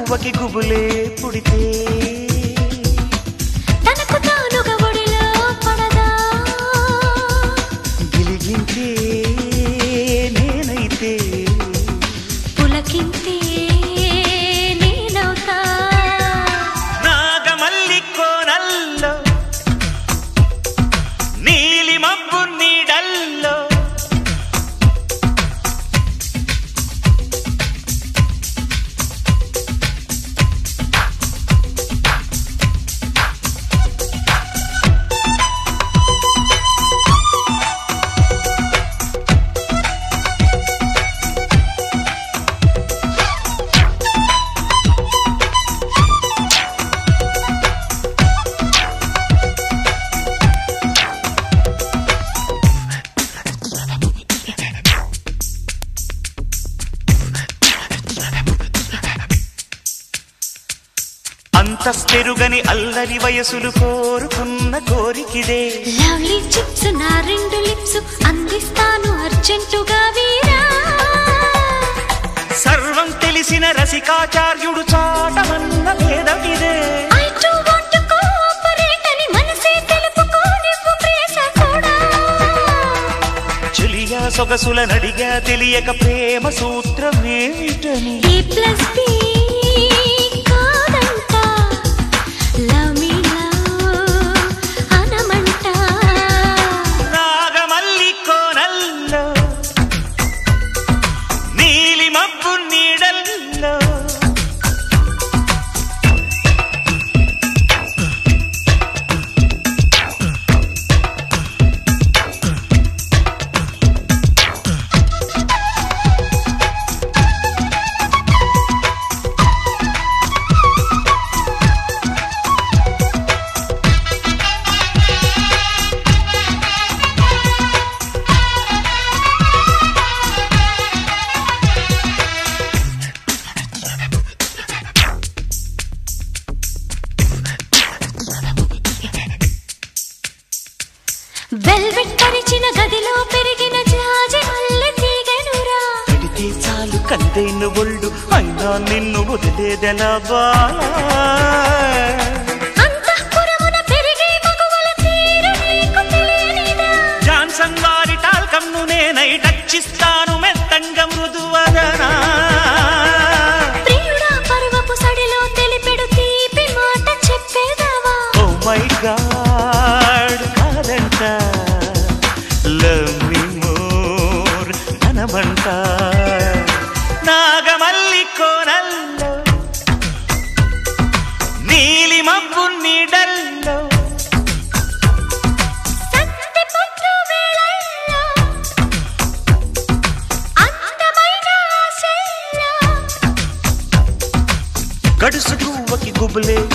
గువ్వకి గుబులే పుడితే తనకు తానుగా ఒడిలో పడదా గిలిగింతే నేనైతే పులకింతే నేనవుతా నాగమల్లి కోనల్లో నీలి మబ్బు నీడల్లో అంతస్తెరుగని అల్లరి వయసులు కోరుకున్న కోరికిదే లవ్లీ చిప్స్ నా రెండు లిప్స్ అందిస్తాను అర్జెంటుగా వీరా సర్వం తెలిసిన రసికాచార్యుడు చాటమన్న భేదమిదే I do want to cooperate అని మనసే తెలుపుకో నువ్వు ప్రేస కూడా చెలియా సొగసుల నడిగా తెలియక ప్రేమ సూత్రమేమిటని A plus B కాదంట లవ్ మీ లవ్ అనమంట నాగమల్లి కోనల్లో నీలి మబ్బు నీడల్లో వెల్వెట్ పరిచిన గదిలో పెరిగిన జాజి మల్లె తీగనురా పెడితే చాలు కందైన ఒళ్ళు అయినా నిన్ను వదిలేదెలా బాలా అంతఃపురమున పెరిగే మగువల తీరు నీకు తెలియనిదా జాన్సన్ వారి టాల్కమ్ను నేనై టచ్చిస్తాను మెత్తంగా మృదువదనా ప్రియుడా పరువపు సడిలో తెలిపెడు తీపి మాట చెప్పేదావా ఓ మై గాడ్ కాదంట లవ్ మీ మోర్ అనమంట నాగమల్లి కోనల్లో నీలి మబ్బు నీడల్లో సంతి పొద్దు వేళల్లో అందమైన ఆశల్లో గడుసు గువ్వకి గుబులే